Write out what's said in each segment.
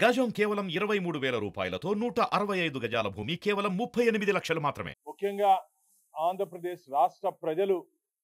గజం కేవలం ఇరవై మూడు వేల రూపాయలతో నూట అరవై ఐదు గజాల భూమి కేవలం ముప్పై ఎనిమిది లక్షలు మాత్రమే ముఖ్యంగా ఆంధ్రప్రదేశ్ రాష్ట్ర ప్రజలు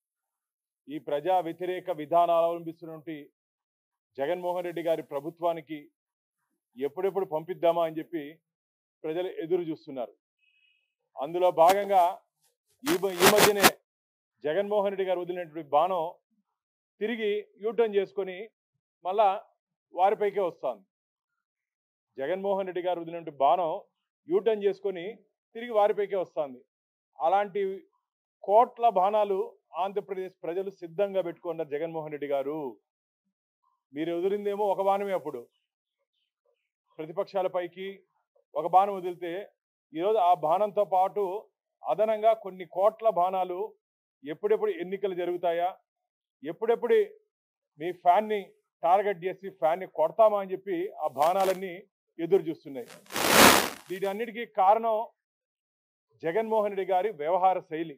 ఈ ప్రజా వ్యతిరేక విధానాలు అవలంబిస్తున్నటువంటి జగన్మోహన్ రెడ్డి గారి ప్రభుత్వానికి ఎప్పుడెప్పుడు పంపిద్దామా అని చెప్పి ప్రజలు ఎదురు చూస్తున్నారు అందులో భాగంగా ఈ మ- ఈ మధ్యనే జగన్మోహన్ రెడ్డి గారు వదిలినటువంటి బాణం తిరిగి యూటర్న్ చేసుకొని మళ్ళా వారిపైకే వస్తుంది జగన్మోహన్ రెడ్డి గారు వదిలినటువంటి బాణం యూటర్న్ చేసుకొని తిరిగి వారిపైకే వస్తుంది అలాంటి కోట్ల బాణాలు ఆంధ్రప్రదేశ్ ప్రజలు సిద్ధంగా పెట్టుకున్నారు జగన్మోహన్ రెడ్డి గారు మీరు వదిలిందేమో ఒక బాణమే అప్పుడు ప్రతిపక్షాలపైకి ఒక బాణం వదిలితే ఈరోజు ఆ బాణంతో పాటు అదనంగా కొన్ని కోట్ల బాణాలు ఎప్పుడెప్పుడు ఎన్నికలు జరుగుతాయా ఎప్పుడెప్పుడు మీ ఫ్యాన్ని టార్గెట్ చేసి ఫ్యాన్ని కొడతామా అని చెప్పి ఆ బాణాలన్నీ ఎదురు చూస్తున్నాయి వీటన్నిటికీ కారణం జగన్మోహన్ రెడ్డి గారి వ్యవహార శైలి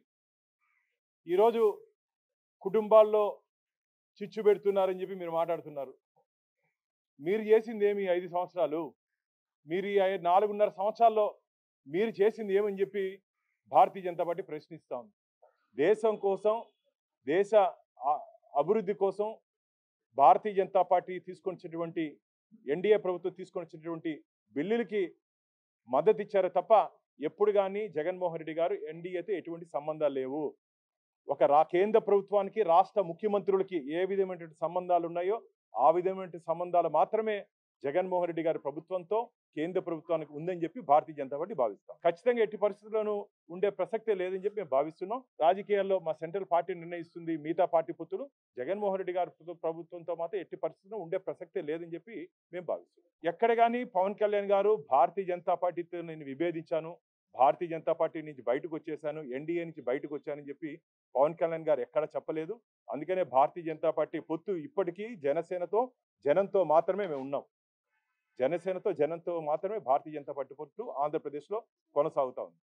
ఈరోజు కుటుంబాల్లో చిచ్చు పెడుతున్నారని చెప్పి మీరు మాట్లాడుతున్నారు మీరు చేసింది ఏమి ఈ ఐదు సంవత్సరాలు మీరు ఈ ఐ- నాలుగున్నర సంవత్సరాల్లో మీరు చేసింది ఏమని చెప్పి భారతీయ జనతా పార్టీ ప్రశ్నిస్తా ఉంది దేశం కోసం దేశ ఆ- అభివృద్ధి కోసం భారతీయ జనతా పార్టీ తీసుకొని వచ్చినటువంటి ఎన్డీఏ ప్రభుత్వం తీసుకొని వచ్చినటువంటి బిల్లులకి మద్దతు ఇచ్చారు తప్ప ఎప్పుడు కానీ జగన్మోహన్ రెడ్డి గారు ఎన్డీఏతో ఎటువంటి సంబంధాలు లేవు ఒక రా కేంద్ర ప్రభుత్వానికి రాష్ట్ర ముఖ్యమంత్రులకి ఏ విధమైనటువంటి సంబంధాలు ఉన్నాయో ఆ విధమైన సంబంధాలు మాత్రమే జగన్మోహన్ రెడ్డి గారి ప్రభుత్వంతో కేంద్ర ప్రభుత్వానికి ఉందని చెప్పి భారతీయ జనతా పార్టీ భావిస్తాం ఖచ్చితంగా ఎట్టి పరిస్థితుల్లోనూ ఉండే ప్రసక్తే లేదని చెప్పి మేము భావిస్తున్నాం రాజకీయాల్లో మా సెంట్రల్ పార్టీ నిర్ణయిస్తుంది మిగతా పార్టీ పుత్రులు జగన్మోహన్ రెడ్డి గారి ప్రభు- ప్రభుత్వంతో మాత్రం ఎట్టి పరిస్థితుల్లో ఉండే ప్రసక్తే లేదని చెప్పి మేము భావిస్తున్నాం ఎక్కడ కానీ పవన్ కళ్యాణ్ గారు భారతీయ జనతా పార్టీతో నేను విభేదించాను భారతీయ జనతా పార్టీ నుంచి బయటకు వచ్చేసాను ఎన్డీఏ నుంచి బయటకు వచ్చానని చెప్పి పవన్ కళ్యాణ్ గారు ఎక్కడ చెప్పలేదు అందుకనే భారతీయ జనతా పార్టీ పొత్తు ఇప్పటికీ జనసేనతో జనంతో మాత్రమే మేము ఉన్నాం జనసేనతో జనంతో మాత్రమే భారతీయ జనతా పార్టీ పొత్తు ఆంధ్రప్రదేశ్లో కొనసాగుతా ఉంది